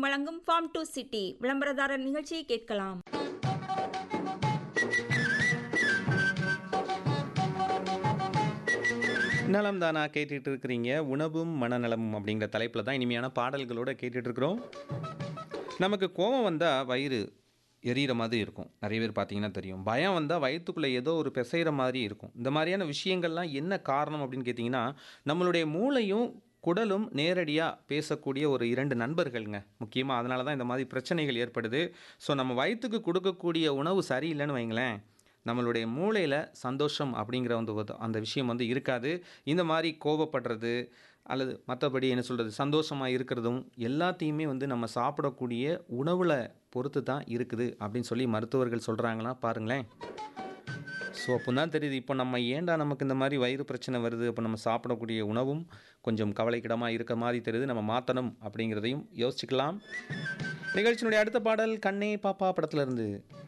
வழங்கும் form to city விளம்பரதாரர் நிகழ்ச்சியை கேட்கலாம் நலம் தானா கேட்டுட்டு இருக்கிறீங்க உணவும் மனநலமும் அப்படிங்கிற தலைப்பில் தான் இனிமையான பாடல்களோட கேட்டுட்டு இருக்கிறோம் நமக்கு கோபம் வந்தால் வயிறு எரியிற மாதிரி இருக்கும் நிறைய பேர் பார்த்தீங்கன்னா தெரியும் பயம் வந்தால் வயிற்றுக்குள்ளே ஏதோ ஒரு பிசைகிற மாதிரி இருக்கும் இந்த மாதிரியான விஷயங்கள்லாம் என்ன காரணம் அப்படின்னு கேட்டிங்கன்னா நம்மளுடைய மூளையும் குடலும் நேரடியாக பேசக்கூடிய ஒரு இரண்டு நண்பர்கள்ங்க முக்கியமாக அதனால தான் இந்த மாதிரி பிரச்சனைகள் ஏற்படுது ஸோ நம்ம வயிற்றுக்கு கொடுக்கக்கூடிய உணவு சரியில்லைன்னு வைங்களேன் நம்மளுடைய மூளையில் சந்தோஷம் அப்படிங்கிற வந்து ஒரு- அந்த விஷயம் வந்து இருக்காது இந்த மாதிரி கோபப்படுறது அல்லது மற்றபடி என்ன சொல்கிறது சந்தோஷமாக இருக்கிறதும் எல்லாத்தையுமே வந்து நம்ம சாப்பிடக்கூடிய உணவில் பொறுத்து தான் இருக்குது அப்படின்னு சொல்லி மருத்துவர்கள் சொல்கிறாங்களா பாருங்களேன் ஸோ அப்போ தான் தெரியுது இப்போ நம்ம ஏன்டா நமக்கு இந்த மாதிரி வயிறு பிரச்சனை வருது அப்போ நம்ம சாப்பிடக்கூடிய உணவும் கொஞ்சம் கவலைக்கிடமாக இருக்க மாதிரி தெரியுது நம்ம மாற்றணும் அப்படிங்கிறதையும் யோசிச்சுக்கலாம் நிகழ்ச்சியினுடைய அடுத்த பாடல் கண்ணே பாப்பா படத்துல இருந்து